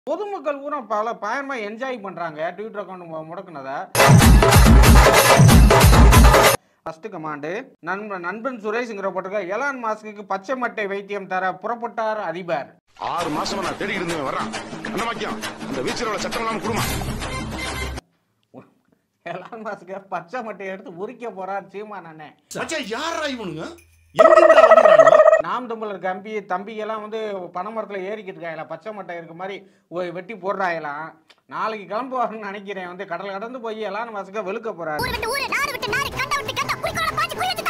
பொதுமக்கள் கூட பல பயமா என்ஜாய் பண்றாங்க ட்விட்டர் அக்கௌண்ட் முடக்குனதை ஃபர்ஸ்ட் கமாண்டு நண்பன் நண்பன் சுரேஷ்ங்கிற போட்டிருக்க எலான் மாஸ்க்கு பச்சை மட்டை வைத்தியம் தர புறப்பட்டார் அதிபர் ஆறு மாசமா நான் தேடி இருந்தேன் வர்றான் அந்த வாக்கியம் அந்த வீச்சரோட சட்டம் இல்லாம குடுமா எலான் மாஸ்க்கு பச்சை மட்டையை எடுத்து உரிக்க போறார் சீமான் அண்ணன் மச்சான் யாரா இவனுங்க எங்கிருந்தா வந்துக்கிறானுங்க நாம் தமிழர் கம்பி தம்பியெல்லாம் வந்து பனைமரத்தில் ஏறிக்கிட்டு இருக்காங்களா பச்சை மட்டை இருக்க மாதிரி ஒரு வெட்டி போடுறாங்களாம் நாளைக்கு கிளம்புவாருன்னு நினைக்கிறேன் வந்து கடல் கடந்து போய் எலான் மாசுக்க வெளுக்க போறாரு ஊரு விட்டு ஊரு நாடு விட்டு நாடு கண்ட விட்டு கண்ட குறிக்கோளை பார்த்து குறி வச்சு